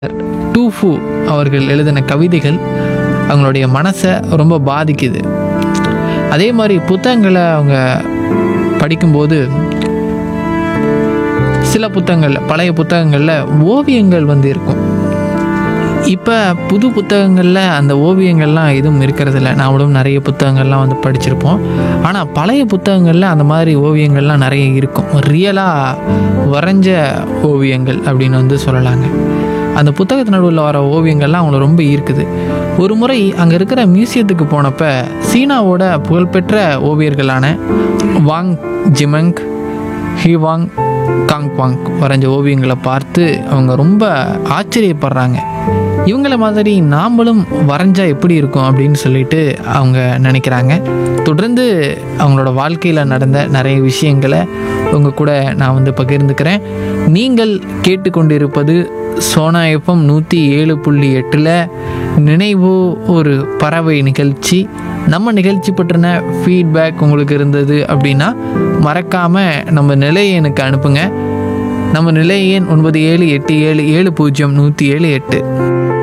டூஃபு அவர்கள் எழுதின கவிதைகள் அவங்களுடைய மனசை ரொம்ப பாதிக்குது அதே மாதிரி புத்தகங்களை அவங்க படிக்கும்போது சில புத்தகங்களில் பழைய பழைய ஓவியங்கள் வந்து இருக்கும் இப்போ புது புத்தகங்களில் அந்த ஓவியங்கள்லாம் எதுவும் இருக்கிறதில்ல நாமளும் நிறைய புத்தகங்கள்லாம் வந்து படிச்சிருப்போம் ஆனால் பழைய புத்தகங்களில் அந்த மாதிரி ஓவியங்கள்லாம் நிறைய இருக்கும் ரியலாக வரைஞ்ச ஓவியங்கள் அப்படின்னு வந்து சொல்லலாங்க அந்த புத்தகத்து நடுவில் வர ஓவியங்கள்லாம் அவங்கள ரொம்ப ஈர்க்குது ஒரு முறை அங்கே இருக்கிற மியூசியத்துக்கு போனப்ப சீனாவோட புகழ்பெற்ற ஓவியர்களான வாங் ஜிமெங் ஹிவாங் காங்பாங் வரைஞ்ச ஓவியங்களை பார்த்து அவங்க ரொம்ப ஆச்சரியப்படுறாங்க இவங்கள மாதிரி நாமளும் வரைஞ்சா எப்படி இருக்கும் அப்படின்னு சொல்லிட்டு அவங்க நினைக்கிறாங்க தொடர்ந்து அவங்களோட வாழ்க்கையில் நடந்த நிறைய விஷயங்களை உங்கள் கூட நான் வந்து பகிர்ந்துக்கிறேன் நீங்கள் கேட்டுக்கொண்டிருப்பது சோனா எஃப்எம் நூற்றி ஏழு புள்ளி எட்டில் நினைவு ஒரு பறவை நிகழ்ச்சி நம்ம நிகழ்ச்சி பற்றின ஃபீட்பேக் உங்களுக்கு இருந்தது அப்படின்னா மறக்காமல் நம்ம நிலையை எனக்கு அனுப்புங்க நம்ம நிலை எண் ஒன்பது ஏழு எட்டு ஏழு ஏழு பூஜ்ஜியம் நூற்றி ஏழு எட்டு